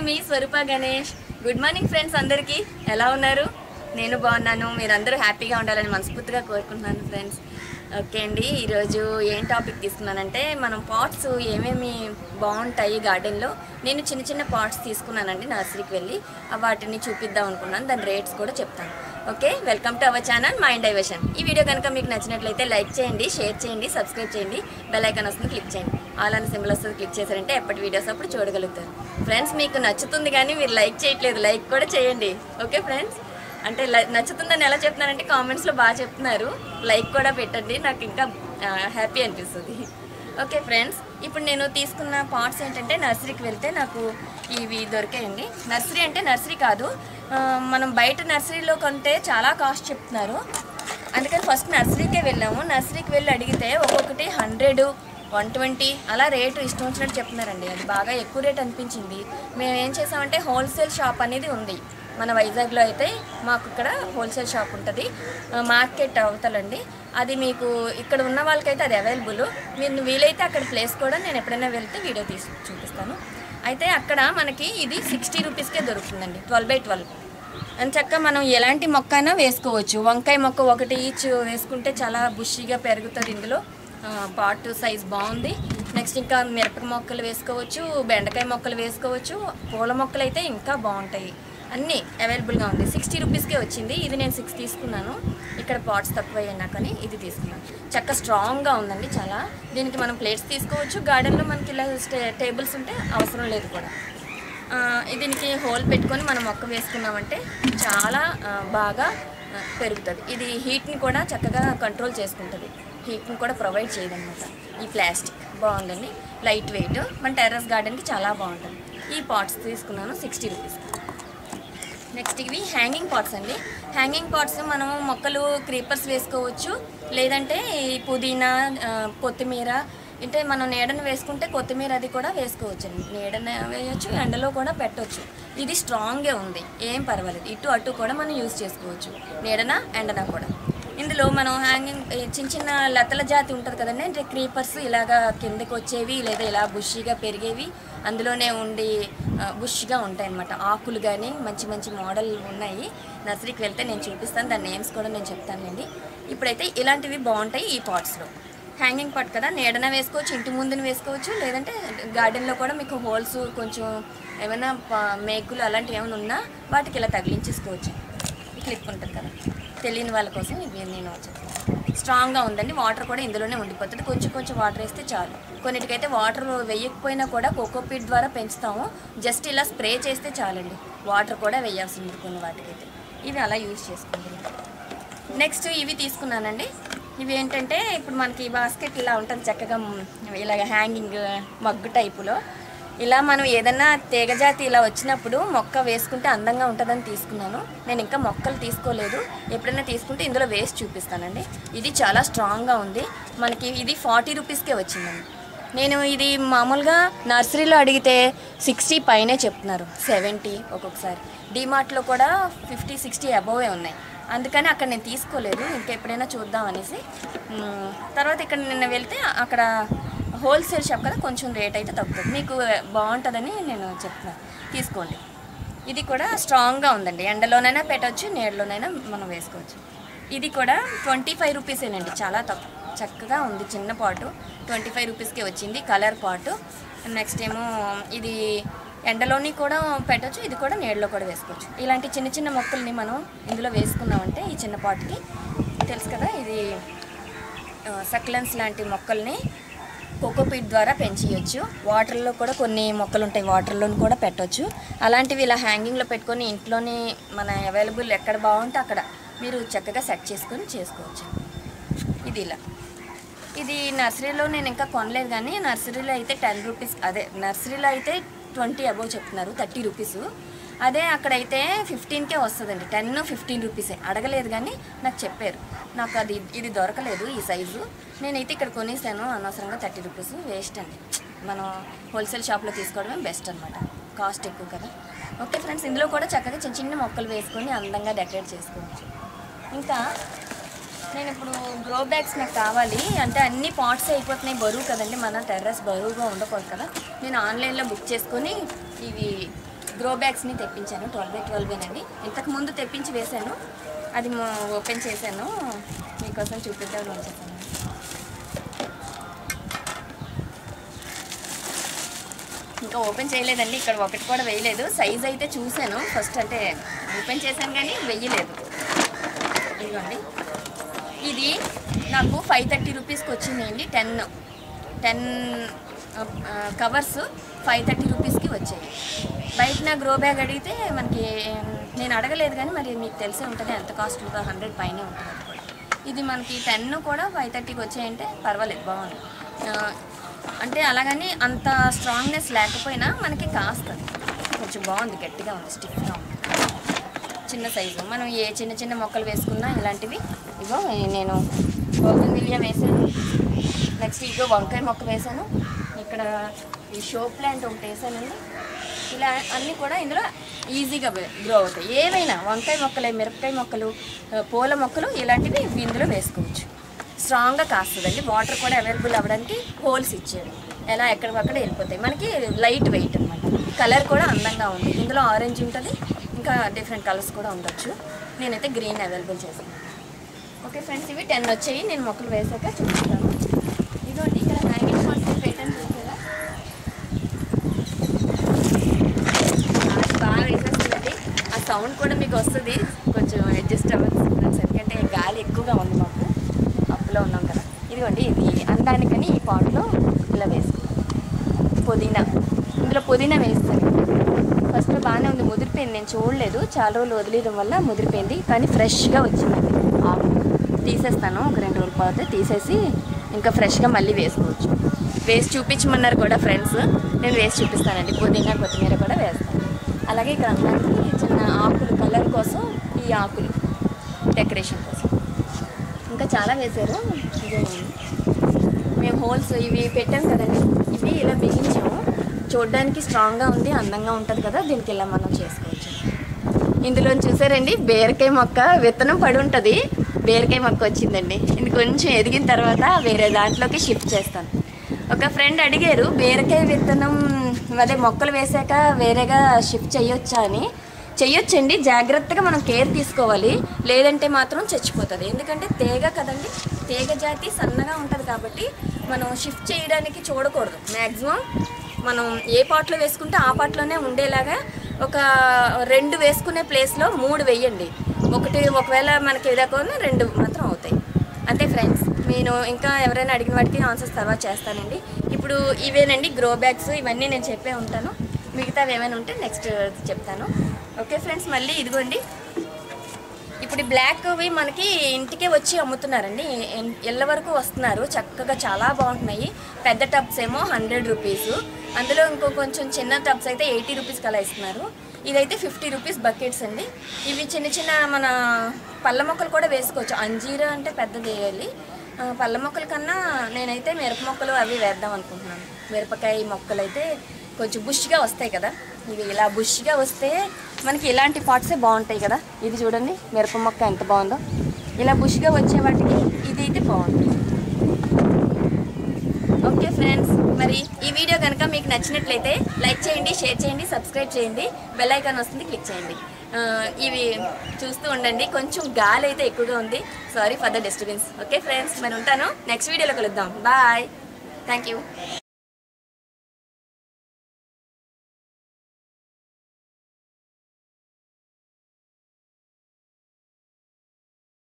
మీ Swaroopa Ganesh good morning friends అందరికీ ఎలా ఉన్నారు నేను బాగున్నాను మీరందరూ హ్యాపీగా ఉండాలని మనస్ఫూర్తిగా కోరుకుంటున్నాను ఫ్రెండ్స్ ఓకే అండి ఈరోజు ఏం టాపిక్ తీసుకున్నానంటే మనం పాట్స్ ఏమేమి బాగుంటాయి గార్డెన్లో నేను చిన్న చిన్న పాట్స్ తీసుకున్నానండి నర్సరీకి వెళ్ళి ఆ వాటిని చూపిద్దాం అనుకున్నాను దాని రేట్స్ కూడా చెప్తాను okay welcome to our channel mind diversion ఈ వీడియో కనుక మీకు నచ్చినట్లయితే లైక్ చేయండి షేర్ చేయండి సబ్స్క్రైబ్ చేయండి బెల్ ఐకాన్ వస్తుంది క్లిక్ చేయండి ఆల్ అని సింబల్ వస్తుంది క్లిక్ చేశారంటే ఎప్పటి వీడియోస్ అప్పుడు చూడగలుగుతారు ఫ్రెండ్స్ మీకు నచ్చుతుంది కానీ మీరు లైక్ చేయట్లేదు లైక్ కూడా చేయండి ఓకే ఫ్రెండ్స్ అంటే ల- నచ్చుతుందని ఎలా చెప్తున్నారంటే కామెంట్స్లో బాగా చెప్తున్నారు లైక్ కూడా పెట్టండి నాకు ఇంకా హ్యాపీ అనిపిస్తుంది ఓకే ఫ్రెండ్స్ ఇప్పుడు నేను తీసుకున్న పార్ట్స్ ఏంటంటే నర్సరీకి వెళ్తే నాకు ఇవి దొరికాయండి నర్సరీ అంటే నర్సరీ కాదు ఆ, మనం బయట నర్సరీలో కొంటే చాలా కాస్ట్ చెప్తున్నారు అందుకని ఫస్ట్ నర్సరీకే వెళ్ళాము నర్సరీకి వెళ్ళి అడిగితే ఒక్కొక్కటి హండ్రెడ్ వన్ ట్వంటీ అలా రేటు ఇష్టం వచ్చినట్టు చెప్తున్నారండి అది బాగా ఎక్కువ రేట్ అనిపించింది మేము ఏం చేసామంటే హోల్సేల్ షాప్ అనేది ఉంది మన వైజాగ్లో అయితే మాకు ఇక్కడ హోల్సేల్ షాప్ ఉంటుంది ఆ, మార్కెట్ అవతలండి అది మీకు ఇక్కడ ఉన్న వాళ్ళకైతే అది అవైలబుల్ మీరు వీలైతే అక్కడ ప్లేస్ కూడా నేను ఎప్పుడైనా వెళ్తే వీడియో తీసి చూపిస్తాను అయితే అక్కడ మనకి ఇది సిక్స్టీ రూపీస్కే దొరుకుతుందండి ట్వెల్వ్ బై ట్వెల్వ్ అని చక్క మనం ఎలాంటి మొక్క అయినా వేసుకోవచ్చు వంకాయ మొక్క ఒకటి ఈచ్ వేసుకుంటే చాలా బుషిగా పెరుగుతుంది ఇందులో ఆ, పాట్ సైజ్ బాగుంది నెక్స్ట్ ఇంకా మిరపక మొక్కలు వేసుకోవచ్చు బెండకాయ మొక్కలు వేసుకోవచ్చు పూల మొక్కలు అయితే ఇంకా బాగుంటాయి అన్నీ అవైలబుల్గా ఉంది సిక్స్టీ రూపీస్కే వచ్చింది ఇది నేను సిక్స్ తీసుకున్నాను ఇక్కడ పాట్స్ తక్కువ అయినా కానీ ఇది తీసుకున్నాను చక్క స్ట్రాంగ్గా ఉందండి చాలా దీనికి మనం ప్లేట్స్ తీసుకోవచ్చు గార్డెన్లో మనకి ఇలా స్టే- టేబుల్స్ ఉంటే అవసరం లేదు కూడా ఆ, దీనికి హోల్ పెట్టుకొని మనం మొక్క వేసుకున్నామంటే చాలా ఆ, బాగా ఆ, పెరుగుతుంది ఇది హీట్ని కూడా చక్కగా కంట్రోల్ చేసుకుంటుంది హీట్ని కూడా ప్రొవైడ్ చేయదన్నమాట ఈ ప్లాస్టిక్ బాగుందండి లైట్ వెయిట్ మన టెర్రస్ గార్డెన్కి చాలా బాగుంటుంది ఈ పాట్స్ తీసుకున్నాను సిక్స్టీ రూపీస్ నెక్స్ట్ ఇవి హ్యాంగింగ్ పాట్స్ అండి హ్యాంగింగ్ పాట్స్ మనం మొక్కలు క్రీపర్స్ వేసుకోవచ్చు లేదంటే ఈ పుదీనా ఆ, కొత్తిమీర అంటే మనం నీడను వేసుకుంటే కొత్తిమీర అది కూడా వేసుకోవచ్చు అండి నీడన వేయచ్చు ఎండలో కూడా పెట్టవచ్చు ఇది స్ట్రాంగ్గా ఉంది ఏం పర్వాలేదు ఇటు అటు కూడా మనం యూజ్ చేసుకోవచ్చు నీడన ఎండన కూడా ఇందులో మనం హ్యాంగింగ్ ఈ చిన్న చిన్న లతల జాతి ఉంటుంది కదండి అంటే క్రీపర్స్ ఇలాగా కిందకి వచ్చేవి లేదా ఇలా బుషిగా పెరిగేవి అందులోనే ఉండి ఆ, బుష్గా ఉంటాయి అన్నమాట ఆకులు కానీ మంచి మంచి మోడల్ ఉన్నాయి నర్సరీకి వెళ్తే నేను చూపిస్తాను దాని నేమ్స్ కూడా నేను చెప్తానండి ఇప్పుడైతే ఇలాంటివి బాగుంటాయి ఈ పాట్స్లో హ్యాంగింగ్ పాట్ కదా నీడన వేసుకోవచ్చు ఇంటి ముందున వేసుకోవచ్చు లేదంటే గార్డెన్లో కూడా మీకు హోల్స్ కొంచెం ఏమైనా ప- మేకులు అలాంటివి ఏమైనా ఉన్నా వాటికి ఇలా తగిలించేసుకోవచ్చు ఈ క్లిప్ ఉంటుంది కదా తెలియని వాళ్ళ కోసం ఇవి నేను చెప్తాను స్ట్రాంగ్గా ఉందండి వాటర్ కూడా ఇందులోనే ఉండిపోతుంది కొంచెం కొంచెం వాటర్ వేస్తే చాలు కొన్నిటికైతే వాటర్ వేయకపోయినా కూడా కోకోపీట్ ద్వారా పెంచుతాము జస్ట్ ఇలా స్ప్రే చేస్తే చాలండి వాటర్ కూడా వేయాల్సి ఉంది కొన్ని వాటికైతే ఇవి అలా యూజ్ చేసుకుంటున్నాం నెక్స్ట్ ఇవి తీసుకున్నానండి ఇవి ఏంటంటే ఇప్పుడు మనకి ఈ బాస్కెట్ ఇలా ఉంటుంది చక్కగా మ్, ఇలాగ హ్యాంగింగ్ మగ్గు టైపులో ఇలా మనం ఏదన్నా తీగజాతి ఇలా వచ్చినప్పుడు మొక్క వేసుకుంటే అందంగా ఉంటుందని తీసుకున్నాను నేను ఇంకా మొక్కలు తీసుకోలేదు ఎప్పుడైనా తీసుకుంటే ఇందులో వేసి చూపిస్తానండి ఇది చాలా స్ట్రాంగ్గా ఉంది మనకి ఇది ఫార్టీ రూపీస్కే వచ్చిందండి నేను ఇది మామూలుగా నర్సరీలో అడిగితే సిక్స్టీ పైనే చెప్తున్నారు సెవెంటీ ఒక్కొక్కసారి డిమార్ట్లో కూడా ఫిఫ్టీ సిక్స్టీ అబోవే ఉన్నాయి అందుకని అక్కడ నేను తీసుకోలేదు ఇంకా ఎప్పుడైనా చూద్దాం అనేసి మ్, తర్వాత ఇక్కడ నిన్న వెళ్తే అక్కడ హోల్సేల్ షాప్ కదా కొంచెం రేట్ అయితే తగ్గుతుంది మీకు బాగుంటుందని నేను చెప్తున్నాను తీసుకోండి ఇది కూడా స్ట్రాంగ్గా ఉందండి ఎండలోనైనా పెట్టవచ్చు నీడలోనైనా మనం వేసుకోవచ్చు ఇది కూడా ట్వంటీ ఫైవ్ రూపీసేనండి చాలా తక్కువ చక్కగా ఉంది చిన్న పాటు ట్వంటీ ఫైవ్ రూపీస్కే వచ్చింది కలర్ పాటు నెక్స్ట్ ఏమో ఇది ఎండలోని కూడా పెట్టవచ్చు ఇది కూడా నీడలో కూడా వేసుకోవచ్చు ఇలాంటి చిన్న చిన్న మొక్కల్ని మనం ఇందులో వేసుకున్నామంటే ఈ చిన్న పాటుకి తెలుసు కదా ఇది సక్లెన్స్ లాంటి మొక్కల్ని కోకోపీట్ ద్వారా పెంచేయచ్చు వాటర్లో కూడా కొన్ని మొక్కలు ఉంటాయి వాటర్లో కూడా పెట్టవచ్చు అలాంటివి ఇలా హ్యాంగింగ్లో పెట్టుకొని ఇంట్లోని మన అవైలబుల్ ఎక్కడ బాగుంటే అక్కడ మీరు చక్కగా సెట్ చేసుకొని చేసుకోవచ్చు ఇది ఇలా ఇది నర్సరీలో నేను ఇంకా కొనలేదు కానీ నర్సరీలో అయితే టెన్ రూపీస్ అదే నర్సరీలో అయితే ట్వంటీ అబోవ్ చెప్తున్నారు థర్టీ రూపీస్ అదే అక్కడైతే ఫిఫ్టీన్కే వస్తుందండి టెన్ ఫిఫ్టీన్ రూపీసే అడగలేదు కానీ నాకు చెప్పారు నాకు అది ఇది దొరకలేదు ఈ సైజు నేనైతే ఇక్కడ కొనేసాను అనవసరంగా థర్టీ రూపీస్ వేస్ట్ అండి మనం హోల్సేల్ షాప్లో తీసుకోవడమే బెస్ట్ అనమాట కాస్ట్ ఎక్కువ కదా ఓకే ఫ్రెండ్స్ ఇందులో కూడా చక్కగా చిన్న చిన్న మొక్కలు వేసుకొని అందంగా డెకరేట్ చేసుకోవచ్చు ఇంకా నేను ఇప్పుడు గ్రో బ్యాగ్స్ నాకు కావాలి అంటే అన్ని పాట్స్ అయిపోతున్నాయి బరువు కదండి మన టెర్రస్ బరువుగా ఉండకూడదు కదా నేను ఆన్లైన్లో బుక్ చేసుకొని ఇవి గ్రో బ్యాగ్స్ని తెప్పించాను ట్వెల్వ్ బై ట్వెల్వ్ అండి ఇంతకు ముందు తెప్పించి వేశాను అది మొ- ఓపెన్ చేశాను మీకోసం చూపిద్దామని ఉంచేసాను ఇంకా ఓపెన్ చేయలేదండి ఇక్కడ ఒకటి కూడా వేయలేదు సైజ్ అయితే చూశాను ఫస్ట్ అంటే ఓపెన్ చేశాను కానీ వెయ్యలేదు ఇదిగోండి ఇది నాకు ఫైవ్ థర్టీ రూపీస్కి వచ్చిందండి ten ten covers five thirty రూపీస్కి వచ్చాయి బయట నా గ్రో బ్యాగ్ అడిగితే మనకి నేను అడగలేదు కానీ మరి మీకు తెలిసే ఉంటుంది ఎంత కాస్ట్ ఉంటుందో హండ్రెడ్ పైనే ఉంటుంది అది కూడా ఇది మనకి టెన్ కూడా ఫైవ్ థర్టీకి వచ్చాయంటే పర్వాలేదు బాగుంది ఆ, అంటే అలాగని అంత స్ట్రాంగ్నెస్ లేకపోయినా మనకి కాస్తుంది కొంచెం బాగుంది గట్టిగా ఉంది స్టిఫ్గా ఉంది చిన్న సైజు మనం ఏ చిన్న చిన్న మొక్కలు వేసుకున్నా ఇలాంటివి ఇగో నేను గోల్డెన్ విలియా వేసాను నెక్స్ట్ ఇగో వంకాయ మొక్క వేసాను ఇక్కడ ఈ షో ప్లాంట్ ఒకటి వేసానండి ఇలా అన్నీ కూడా ఇందులో ఈజీగా గ్రో అవుతాయి ఏవైనా వంకాయ మొక్కలే మిరపకాయ మొక్కలు ఆ, పూల మొక్కలు ఇలాంటివి ఇందులో వేసుకోవచ్చు స్ట్రాంగ్గా కాస్తుందండి వాటర్ కూడా అవైలబుల్ అవ్వడానికి హోల్స్ ఇచ్చాడు ఎలా ఎక్కడికక్కడ వెళ్ళిపోతాయి మనకి లైట్ వెయిట్ అనమాట కలర్ కూడా అందంగా ఉంది ఇందులో ఆరెంజ్ ఉంటుంది ఇంకా డిఫరెంట్ కలర్స్ కూడా ఉండొచ్చు నేనైతే గ్రీన్ అవైలబుల్ చేశాను ఓకే ఫ్రెండ్స్ ఇవి టెన్ వచ్చాయి నేను మొక్కలు వేసాక చూపిస్తాను ఇదిగోండి ఇక్కడ హ్యాంగింగ్ పాట్స్ పెట్టాను చూసారా అది బాగా వేసేస్తుందండి ఆ సౌండ్ కూడా మీకు వస్తుంది కొంచెం అడ్జస్ట్ అవ్వచ్చు ఫ్రెండ్స్ ఎందుకంటే గాలి ఎక్కువగా ఉంది మాకు అప్పులో ఉన్నాం కదా ఇదిగోండి ఇది అందానికని ఈ పాట్లో ఇలా వేసుకుంటాం పుదీనా ఇందులో పుదీనా వేస్తాను ఫస్ట్ బాగానే ఉంది ముదిరిపోయింది నేను చూడలేదు చాలా రోజులు వదిలేయడం వల్ల ముదిరిపోయింది కానీ ఫ్రెష్గా వచ్చిందండి ఆకు తీసేస్తాను ఒక రెండు రోజులు పోతే తీసేసి ఇంకా ఫ్రెష్గా మళ్ళీ వేసుకోవచ్చు వేసి చూపించమన్నారు కూడా ఫ్రెండ్స్ నేను వేసి చూపిస్తానండి పుదీనా కొత్తిమీర కూడా వేస్తాను అలాగే ఇక్కడ అందరికి చిన్న ఆకులు కలర్ కోసం ఈ ఆకులు డెకరేషన్ కోసం ఇంకా చాలా వేశారు ఇది మేము హోల్స్ ఇవి పెట్టాం కదండి ఇవి ఇలా బిగించాము చూడడానికి స్ట్రాంగ్గా ఉంది అందంగా ఉంటుంది కదా దీనికి ఇలా మనం చేసుకోవచ్చు ఇందులో చూసారండి బీరకాయ మొక్క విత్తనం పడి ఉంటుంది బీరకాయ మొక్క వచ్చిందండి ఇది కొంచెం ఎదిగిన తర్వాత వేరే దాంట్లోకి షిఫ్ట్ చేస్తాను ఒక ఫ్రెండ్ అడిగారు బీరకాయ విత్తనం అదే మొక్కలు వేసాక వేరేగా షిఫ్ట్ చేయొచ్చా అని చెయ్యొచ్చండి జాగ్రత్తగా మనం కేర్ తీసుకోవాలి లేదంటే మాత్రం చచ్చిపోతుంది ఎందుకంటే తీగ కదండి తీగ జాతి సన్నగా ఉంటుంది కాబట్టి మనం షిఫ్ట్ చేయడానికి చూడకూడదు మ్యాక్సిమం మనం ఏ పాట్లో వేసుకుంటే ఆ పాట్లోనే ఉండేలాగా ఒక రెండు వేసుకునే ప్లేస్లో మూడు వేయండి ఒకటి ఒకవేళ మనకి ఏదైనా రెండు మాత్రం అవుతాయి అంతే ఫ్రెండ్స్ నేను ఇంకా ఎవరైనా అడిగిన వాటికి ఆన్సర్స్ తర్వాత చేస్తానండి ఇప్పుడు ఇవేనండి గ్రో బ్యాగ్స్ ఇవన్నీ నేను చెప్పే ఉంటాను మిగతావి ఏమైనా ఉంటే నెక్స్ట్ చెప్తాను ఓకే ఫ్రెండ్స్ మళ్ళీ ఇదిగోండి ఇప్పుడు ఈ బ్లాక్వి మనకి ఇంటికే వచ్చి అమ్ముతున్నారండి ఎన్- ఇళ్ళ వరకు వస్తున్నారు చక్కగా చాలా బాగుంటున్నాయి పెద్ద టబ్స్ ఏమో హండ్రెడ్ రూపీస్ అందులో ఇంకో కొంచెం చిన్న టబ్స్ అయితే ఎయిటీ రూపీస్కి అలా ఇస్తున్నారు ఇదైతే ఫిఫ్టీ రూపీస్ బకెట్స్ అండి ఇవి చిన్న చిన్న మన పళ్ళ మొక్కలు కూడా వేసుకోవచ్చు అంజీరా అంటే పెద్దది వేయాలి ఆ, పళ్ళ మొక్కల కన్నా నేనైతే మిరప మొక్కలు అవి వేద్దాం అనుకుంటున్నాను మిరపకాయ మొక్కలు అయితే కొంచెం బుష్గా వస్తాయి కదా ఇవి ఇలా బుష్గా వస్తే మనకి ఇలాంటి పాట్సే బాగుంటాయి కదా ఇది చూడండి మిరప మొక్క ఎంత బాగుందో ఇలా బుష్గా వచ్చే వాటికి ఇది అయితే బాగుంటుంది ఓకే ఫ్రెండ్స్ మరి ఈ వీడియో కనుక మీకు నచ్చినట్లయితే లైక్ చేయండి షేర్ చేయండి సబ్స్క్రైబ్ చేయండి బెల్ ఐకాన్ వస్తుంది క్లిక్ చేయండి ఆ, ఇవి చూస్తూ ఉండండి కొంచెం గాలి అయితే ఎక్కువగా ఉంది sorry for the disturbance okay friends మరి ఉంటాను నెక్స్ట్ వీడియోలో కలుద్దాం బాయ్ థ్యాంక్ యూ